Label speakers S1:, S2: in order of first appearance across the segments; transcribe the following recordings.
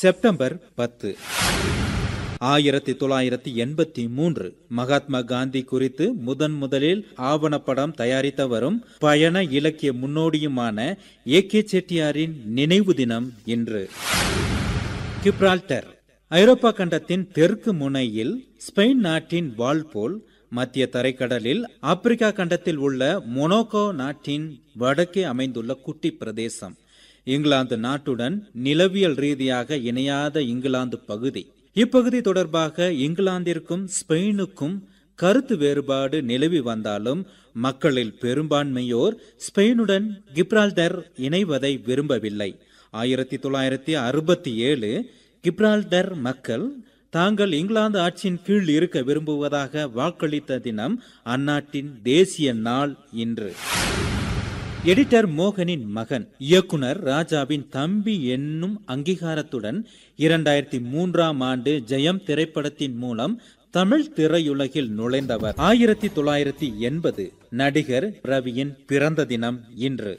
S1: September பத்து ஆயிரத்தி தொள்ளாயிரத்தி எண்பத்தி மூன்று மகாத்மா காந்தி குறித்து முதன் முதலில் ஆவணப்படம் தயாரித்தவரும் பயண இலக்கிய முன்னோடியுமான ஏ கே செட்டியாரின் நினைவு தினம் இன்று கிப்ரால்டர் ஐரோப்பா கண்டத்தின் தெற்கு முனையில் ஸ்பெயின் நாட்டின் வால் போல் மத்திய தரைக்கடலில் ஆப்பிரிக்கா கண்டத்தில் உள்ள மொனோகோ நாட்டின் வடக்கே அமைந்துள்ள குட்டி பிரதேசம் இங்கிலாந்து நாட்டுடன் நிலவியல் ரீதியாக இணையாத இங்கிலாந்து பகுதி இப்பகுதி தொடர்பாக இங்கிலாந்திற்கும் ஸ்பெயினுக்கும் கருத்து வேறுபாடு நிலவி வந்தாலும் மக்களில் பெரும்பான்மையோர் ஸ்பெயினுடன் கிப்ரால்டர் இணைவதை விரும்பவில்லை ஆயிரத்தி தொள்ளாயிரத்தி அறுபத்தி ஏழு கிப்ரால்டர் மக்கள் தாங்கள் இங்கிலாந்து ஆட்சியின் கீழ் இருக்க விரும்புவதாக வாக்களித்த தினம் அந்நாட்டின் தேசிய நாள் இன்று எடிட்டர் மோகனின் மகன் இயக்குனர் ராஜாவின் தம்பி என்னும் அங்கீகாரத்துடன் இரண்டாயிரத்தி மூன்றாம் ஆண்டு ஜெயம் திரைப்படத்தின் மூலம் தமிழ் திரையுலகில் நுழைந்தவர் ஆயிரத்தி தொள்ளாயிரத்தி எண்பது நடிகர் ரவியின் பிறந்த தினம் இன்று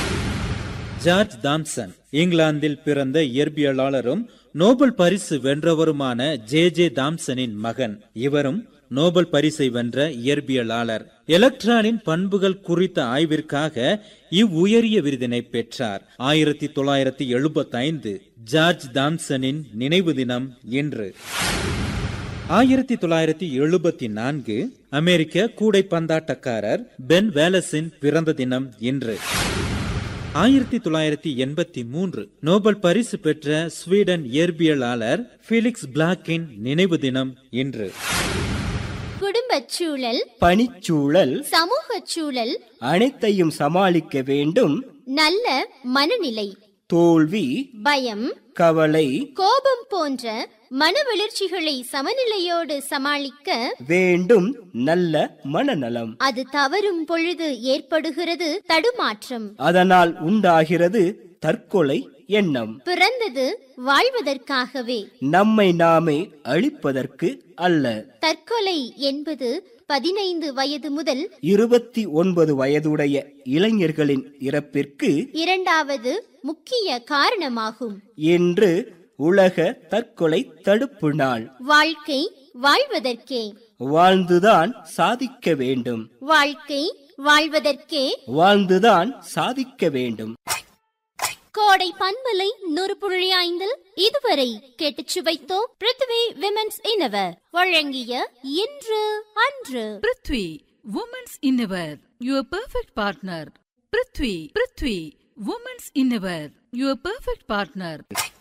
S1: ஜார்ஜ் தாம்சன் இங்கிலாந்தில் பிறந்த இயற்பியலாளரும் நோபல் பரிசு வென்றவருமான ஜே ஜே தாம்சனின் மகன் இவரும் நோபல் பரிசை வென்ற இயற்பியலாளர் எலக்ட்ரானின் பண்புகள் குறித்த ஆய்விற்காக இவ்வுயரிய விருதினை பெற்றார் ஆயிரத்தி தொள்ளாயிரத்தி எழுபத்தி ஐந்து ஜார்ஜ் தாம்சனின் நினைவு தினம் இன்று ஆயிரத்தி தொள்ளாயிரத்தி எழுபத்தி நான்கு அமெரிக்க கூடைப்பந்தாட்டக்காரர் பென் வேலஸின் பிறந்த தினம் இன்று ஆயிரத்தி தொள்ளாயிரத்தி எண்பத்தி மூன்று நோபல் பரிசு பெற்ற ஸ்வீடன் இயற்பியலாளர் பிலிக்ஸ் பிளாக்கின் நினைவு தினம் இன்று
S2: குடும்பச் சூழல்
S3: பணிச்சூழல்
S2: சமூகச் சூழல்
S3: அனைத்தையும் சமாளிக்க வேண்டும்
S2: நல்ல மனநிலை
S3: தோல்வி
S2: பயம்
S3: கவலை
S2: கோபம் போன்ற மனவளர்ச்சிகளை சமநிலையோடு சமாளிக்க
S3: வேண்டும் நல்ல மனநலம்
S2: அது தவறும் பொழுது ஏற்படுகிறது தடுமாற்றம்
S3: அதனால் உண்டாகிறது தற்கொலை எண்ணம்
S2: பிறந்தது வாழ்வதற்காகவே
S3: நம்மை நாமே அழிப்பதற்கு அல்ல
S2: தற்கொலை என்பது பதினைந்து வயது முதல்
S3: இருபத்தி ஒன்பது வயதுடைய இளைஞர்களின் இறப்பிற்கு
S2: இரண்டாவது முக்கிய காரணமாகும்
S3: இன்று உலக தற்கொலை தடுப்பு நாள்
S2: வாழ்க்கை வாழ்வதற்கே
S3: வாழ்ந்துதான் சாதிக்க வேண்டும்
S2: வாழ்க்கை வாழ்வதற்கே
S3: வாழ்ந்துதான் சாதிக்க வேண்டும்
S2: கோடை பண்பலை நூறு புள்ளி ஐந்தில் இதுவரை கேட்டுச் சுவைத்தோம் பிருத்வி விமென்ஸ் இனவர் வழங்கிய இன்று அன்று
S4: prithvi women's innerwear your perfect partner prithvi prithvi women's innerwear your perfect partner